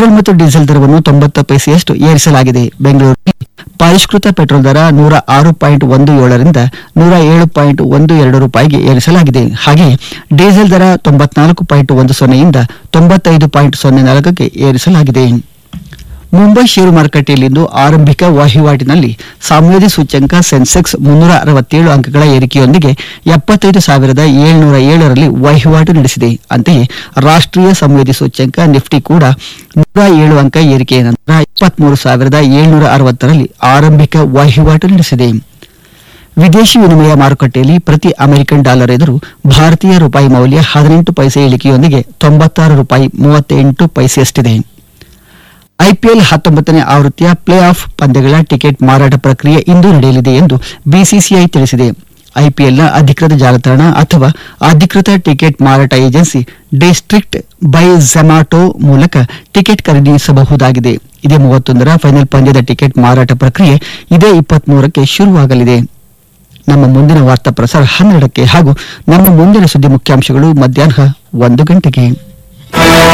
petrol ಮತ್ತು diesel ದರವನ್ನು ತೊಂಬತ್ತು ಪೈಸೆಯಷ್ಟು ಏರಿಸಲಾಗಿದೆ ಬೆಂಗಳೂರಿನಲ್ಲಿ ಪರಿಷ್ಕೃತ ಪೆಟ್ರೋಲ್ ದರ ನೂರ ಆರು ಪಾಯಿಂಟ್ ಒಂದು ಏಳರಿಂದ ನೂರ ಏಳು ಪಾಯಿಂಟ್ ಒಂದು ಎರಡು ರೂಪಾಯಿಗೆ ಏರಿಸಲಾಗಿದೆ ಹಾಗೆಯೇ ಡೀಸೆಲ್ ದರ ತೊಂಬತ್ನಾಲ್ಕು ಪಾಯಿಂಟ್ ಒಂದು ಸೊನ್ನೆಯಿಂದ ತೊಂಬತ್ತೈದು ಪಾಯಿಂಟ್ ಸೊನ್ನೆ ನಾಲ್ಕಕ್ಕೆ ಏರಿಸಲಾಗಿದೆ ಮುಂಬೈ ಷೇರು ಮಾರುಕಟ್ಟೆಯಲ್ಲಿಂದು ಆರಂಭಿಕ ವಹಿವಾಟಿನಲ್ಲಿ ಸಾಮ್ಯದಿ ಸೂಚ್ಯಂಕ ಸೆನ್ಸೆಕ್ಸ್ ಮುನ್ನೂರ ಅರವತ್ತೇಳು ಅಂಕಗಳ ಏರಿಕೆಯೊಂದಿಗೆ ಎಪ್ಪತ್ತೈದು ಸಾವಿರದ ಏಳುನೂರ ಏಳರಲ್ಲಿ ವಹಿವಾಟು ನಡೆಸಿದೆ ಅಂತೆಯೇ ರಾಷ್ಟ್ರೀಯ ಸಂವೇದಿ ಸೂಚ್ಯಂಕ ನಿಫ್ಟಿ ಕೂಡ ನೂರ ಏಳು ಅಂಕ ಏರಿಕೆಯ ನಂತರ ಇಪ್ಪತ್ಮೂರು ಸಾವಿರದ ಏಳುನೂರ ಅರವತ್ತರಲ್ಲಿ ಆರಂಭಿಕ ವಹಿವಾಟು ನಡೆಸಿದೆ ವಿದೇಶಿ ವಿನಿಮಯ ಮಾರುಕಟ್ಟೆಯಲ್ಲಿ ಪ್ರತಿ ಅಮೆರಿಕನ್ ಡಾಲರ್ ಎದುರು ಭಾರತೀಯ ರೂಪಾಯಿ ಮೌಲ್ಯ ಹದಿನೆಂಟು ಪೈಸೆ ಇಳಿಕೆಯೊಂದಿಗೆ ತೊಂಬತ್ತಾರು ರೂಪಾಯಿ ಮೂವತ್ತೆಂಟು ಪೈಸೆಯಷ್ಟಿದೆ ಐಪಿಎಲ್ ಹತ್ತೊಂಬತ್ತನೇ ಆವೃತ್ತಿಯ ಪ್ಲೇ ಆಫ್ ಪಂದ್ಯಗಳ ಟಿಕೆಟ್ ಮಾರಾಟ ಪ್ರಕ್ರಿಯೆ ಇಂದು ನಡೆಯಲಿದೆ ಎಂದು ಬಿಸಿಸಿಐ ತಿಳಿಸಿದೆ ಐಪಿಎಲ್ನ ಅಧಿಕೃತ ಜಾಲತಾಣ ಅಥವಾ ಅಧಿಕೃತ ಟಿಕೆಟ್ ಮಾರಾಟ ಏಜೆನ್ಸಿ ಡಿಸ್ಟ್ರಿಕ್ಟ್ ಬೈ ಝೆಮಾಟೋ ಮೂಲಕ ಟಿಕೆಟ್ ಖರೀದಿಸಬಹುದಾಗಿದೆ ಇದೇ ಮೂವತ್ತೊಂದರ ಫೈನಲ್ ಪಂದ್ಯದ ಟಿಕೆಟ್ ಮಾರಾಟ ಪ್ರಕ್ರಿಯೆ ಇದೇ ಇಪ್ಪತ್ಮೂರಕ್ಕೆ ಶುರುವಾಗಲಿದೆ ನಮ್ಮ ಮುಂದಿನ ವಾರ್ತಾ ಪ್ರಸಾರ ಹನ್ನೆರಡಕ್ಕೆ ಹಾಗೂ ನಮ್ಮ ಮುಂದಿನ ಸುದ್ದಿ ಮುಖ್ಯಾಂಶಗಳು ಮಧ್ಯಾಹ್ನ ಒಂದು ಗಂಟೆಗೆ